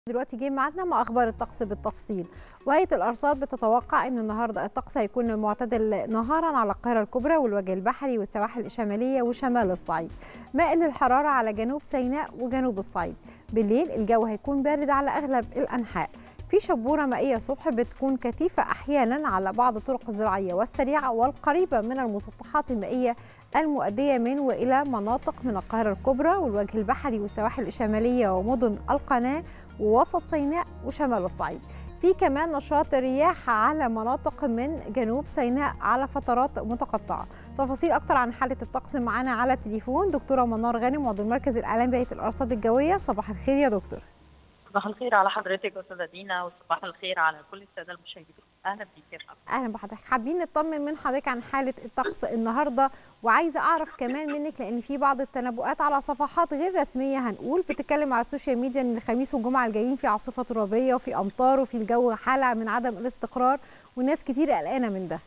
دلوقتي جه ميعادنا مع اخبار الطقس بالتفصيل وهيئه الارصاد بتتوقع ان النهارده الطقس هيكون معتدل نهارا على القاهره الكبرى والوجه البحري والسواحل الشماليه وشمال الصعيد مائل للحراره على جنوب سيناء وجنوب الصعيد بالليل الجو هيكون بارد على اغلب الانحاء في شبوره مائيه صبح بتكون كثيفه احيانا على بعض الطرق الزراعيه والسريعه والقريبه من المسطحات المائيه المؤديه من والى مناطق من القاهره الكبرى والوجه البحري والسواحل الشماليه ومدن القناه ووسط سيناء وشمال الصعيد في كمان نشاط رياح على مناطق من جنوب سيناء على فترات متقطعه تفاصيل اكتر عن حاله الطقس معانا على التليفون دكتوره منار غانم عضو المركز الاعلامي بهيئه الارصاد الجويه صباح الخير يا دكتور صباح الخير على حضرتك استاذه دينا وصباح الخير على كل الساده المشاهدين اهلا بيك يا اهلا بحضرتك حابين نطمن من حضرتك عن حاله الطقس النهارده وعايزه اعرف كمان منك لان في بعض التنبؤات على صفحات غير رسميه هنقول بتتكلم على السوشيال ميديا ان الخميس والجمعه الجايين في عاصفه ترابيه وفي امطار وفي الجو حاله من عدم الاستقرار وناس كتير قلقانه من ده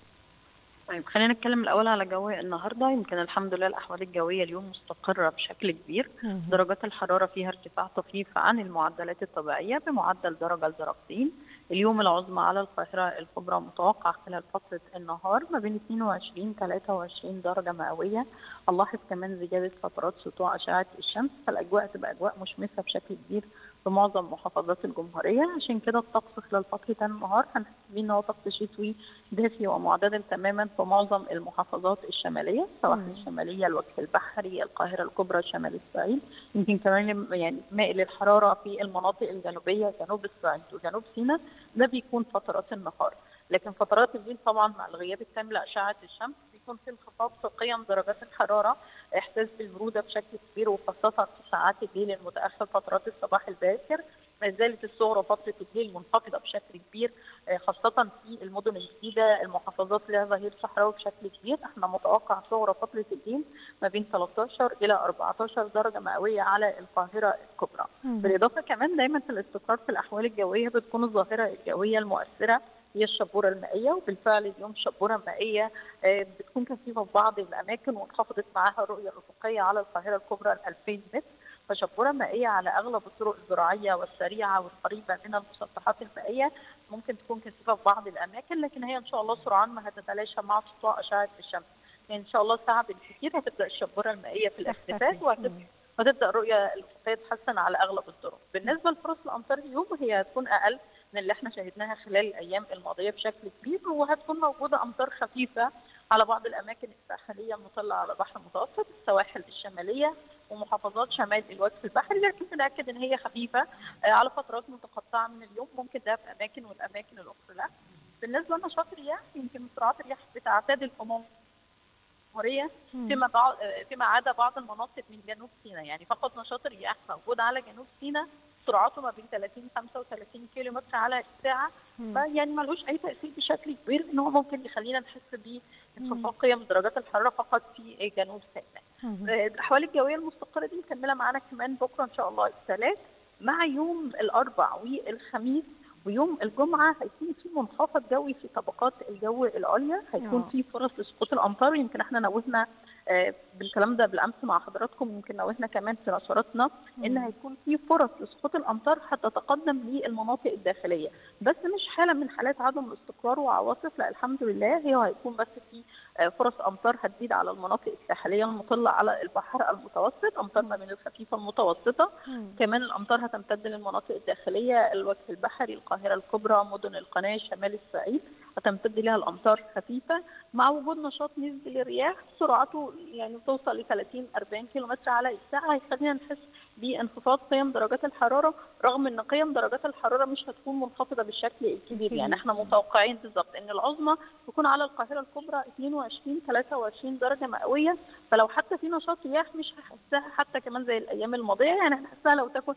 طيب خلينا نتكلم الاول على جو النهارده يمكن الحمد لله الاحوال الجويه اليوم مستقره بشكل كبير درجات الحراره فيها ارتفاع طفيف عن المعدلات الطبيعيه بمعدل درجه لدرجتين اليوم العظمى على القاهره الكبرى متوقع خلال فتره النهار ما بين 22 23 درجه مئويه هنلاحظ كمان زياده فترات سطوع اشعه الشمس فالاجواء تبقى اجواء مشمسه بشكل كبير في معظم محافظات الجمهوريه عشان كده الطقس خلال فتره النهار هنحس بيه ان هو طقس شتوي دافي ومعتدل تماما في معظم المحافظات الشماليه السواحل الشماليه الوجه البحري القاهره الكبرى شمال الصعيد يمكن كمان يعني مائل الحراره في المناطق الجنوبيه جنوب الصعيد وجنوب سيناء ده بيكون فترات النهار لكن فترات الليل طبعا مع الغياب التام لاشعه الشمس بيكون في انخفاض في قيم درجات الحراره احساس بالبروده بشكل كبير وخاصه في ساعات الليل المتاخر فترات الصباح الباكر ما زالت الصغرى فتره الليل منخفضه بشكل كبير خاصه في المدن الجديده المحافظات لها ظهير صحراوي بشكل كبير احنا متوقع صغرى فتره الليل ما بين 13 الى 14 درجه مئويه على القاهره الكبرى بالاضافه كمان دايما في الاستقرار في الاحوال الجويه بتكون الظاهره الجويه المؤثره هي الشبوره المائيه وبالفعل اليوم الشبوره المائيه بتكون كثيفه في بعض الاماكن وانخفضت معاها الرؤيه الافقيه على القاهره الكبرى ال 2000 متر فشبوره مائيه على اغلب الطرق الزراعيه والسريعه والقريبه من المسطحات المائيه ممكن تكون كثيفه في بعض الاماكن لكن هي ان شاء الله سرعان ما هتتلاشى مع سطوع اشعه الشمس يعني ان شاء الله ساعه بالكثير هتبدا الشبوره المائيه في الاختفاء وهتبدا الرؤيه الافقيه تتحسن على اغلب الطرق بالنسبه لفرص الامطار اليوم هي هتكون اقل من اللي احنا شاهدناها خلال الايام الماضيه بشكل كبير وهتكون موجوده امطار خفيفه على بعض الاماكن الساحليه المطله على البحر المتوسط السواحل الشماليه ومحافظات شمال الوجه البحري لكن بنأكد ان هي خفيفه على فترات متقطعه من اليوم ممكن ده في اماكن والاماكن الاخرى لا بالنسبه لنشاط الرياح يمكن سرعات الرياح بتعتدل في الجمهوريه فيما بعض فيما عدا بعض المناطق من جنوب سيناء يعني فقط نشاط الرياح موجود على جنوب سيناء سرعته ما بين 30 35 كيلو متر على الساعه فيعني ملوش اي تاثير بشكل كبير ان هو ممكن يخلينا نحس بانخفاض قيم درجات الحراره فقط في جنوب سيناء. الاحوال الجويه المستقره دي مكمله معانا كمان بكره ان شاء الله الثلاث مع يوم الاربع والخميس ويوم الجمعه هيكون في منخفض جوي في طبقات الجو العليا هيكون في فرص لسقوط الامطار يمكن احنا نوهنا آه بالكلام ده بالامس مع حضراتكم يمكن نوهنا كمان في نشراتنا ان هيكون في فرص لسقوط الامطار هتتقدم للمناطق الداخليه بس مش حاله من حالات عدم الاستقرار وعواصف لا الحمد لله هي هيكون بس في آه فرص امطار هتزيد على المناطق الساحليه المطله على البحر المتوسط امطار ما بين الخفيفه المتوسطه كمان الامطار هتمتد للمناطق الداخليه الوجه البحري القاهره الكبرى مدن القناه شمال الصعيد هتمتد لها الامطار خفيفه مع وجود نشاط نسبي للرياح سرعته يعني توصل ل 30 40 كيلو متر على الساعه هيخلينا نحس بانخفاض قيم درجات الحراره رغم ان قيم درجات الحراره مش هتكون منخفضه بالشكل الكبير يعني احنا متوقعين بالظبط ان العظمى تكون على القاهره الكبرى 22 23 درجه مئويه فلو حتى في نشاط رياح مش هحسها حتى كمان زي الايام الماضيه يعني هنحسها لو تكون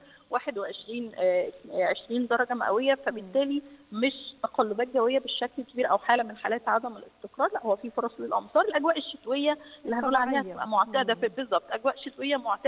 21 20 درجه مئويه فبالتالي مش تقلبات جويه بالشكل الكبير او حاله من حالات عدم الاستقرار لا هو في فرص للامطار الاجواء الشتويه اللي هنقول عليها تبقى معتاده في بالظبط اجواء شتويه معتاده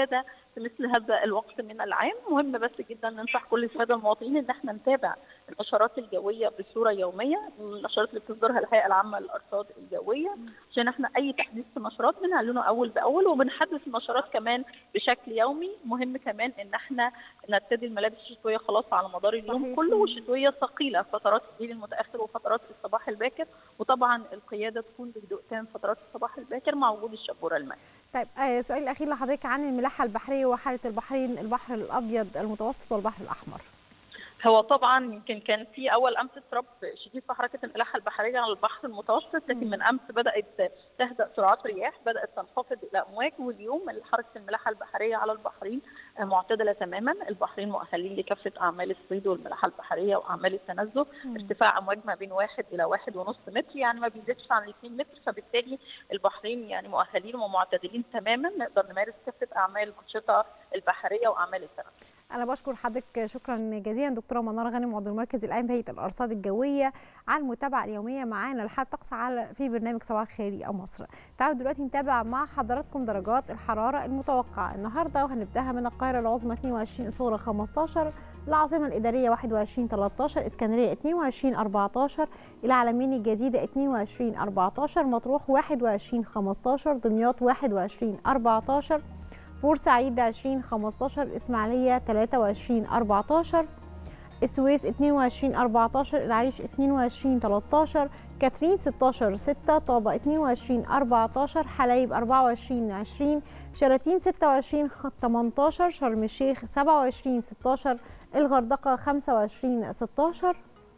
في مثل هذا الوقت من العام مهم بس جدا ننصح كل الساده المواطنين ان احنا نتابع النشرات الجويه بصوره يوميه النشرات اللي بتصدرها الهيئه العامه للارصاد الجويه عشان احنا اي تحديث في النشرات بنعلنه اول باول وبنحدث النشرات كمان بشكل يومي مهم كمان ان احنا نرتدي الملابس الشتويه خلاص على مدار اليوم صحيح. كله والشتويه ثقيله فترات الليل المتاخر وفترات الصباح الباكر وطبعا القياده تكون بهدوء تام فترات الصباح الباكر مع وجود الشبوره المائيه طيب آه سؤال الاخير لحضرتك عن الملاحه البحريه وحاله البحرين البحر الابيض المتوسط والبحر الاحمر هو طبعا يمكن كان في اول امس اضطراب شديد في حركه الملاحه البحريه على البحر المتوسط لكن من امس بدات تهدا سرعات رياح بدات تنخفض الى امواج واليوم حركه الملاحه البحريه على البحرين معتدله تماما البحرين مؤهلين لكافه اعمال الصيد والملاحه البحريه واعمال التنزه ارتفاع امواج ما بين واحد الى واحد ونص متر يعني ما بيزيدش عن 2 متر فبالتالي البحرين يعني مؤهلين ومعتدلين تماما نقدر نمارس كافه اعمال الانشطه البحريه واعمال التنزه انا بشكر حضرتك شكرا جزيلا دكتوره منار غانم عضو المركز العام بهيئه الارصاد الجويه على المتابعه اليوميه معانا لحد الطقس على في برنامج صباح الخير يا مصر تعالوا دلوقتي نتابع مع حضراتكم درجات الحراره المتوقعه النهارده وهنبداها من القاهره العظمى 22 الصغرى 15 العاصمه الاداريه 21 13 اسكندريه 22 14 العلمين الجديده 22 14 مطروح 21 15 دمياط 21 14 بورسعيد 20 15 الإسماعيلية 23 14 السويس 22 14 العريش 22 13 كاترين 16 6 طابة 22 14 حلايب 24 20 شلاتين 26 18 شرم الشيخ 27 16 الغردقة 25 16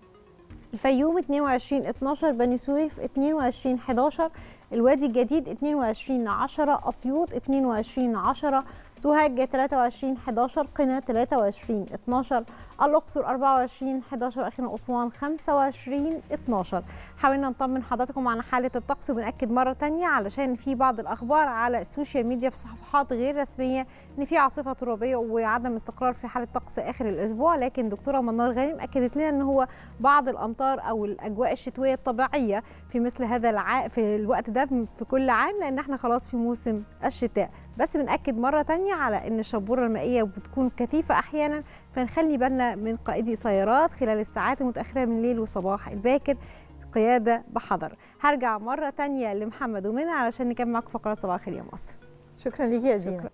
الفيوم 22 12 بني سويف 22 11 الوادي الجديد 22 10 أسيوط 22 10 سوهاج 23 11 قنا 23 12 الأقصر 24 11 أخينا أسوان 25 12 حاولنا نطمن حضراتكم عن حالة الطقس وبنأكد مرة تانية علشان في بعض الأخبار على السوشيال ميديا في صفحات غير رسمية إن في عاصفة ترابية وعدم استقرار في حالة طقس آخر الأسبوع لكن دكتورة منار غانم أكدت لنا إن هو بعض الأمطار أو الأجواء الشتوية الطبيعية في مثل هذا الع... في الوقت ده في كل عام لأن احنا خلاص في موسم الشتاء بس بنأكد مرة تانية على أن الشبورة المائية بتكون كثيفة أحيانا فنخلي بالنا من قائدي سيارات خلال الساعات المتأخرة من الليل والصباح الباكر قيادة بحذر هرجع مرة تانية لمحمد ومنى علشان نكمل معاكم فقرات صباح الخير يا مصر شكرا ليكي يا دينا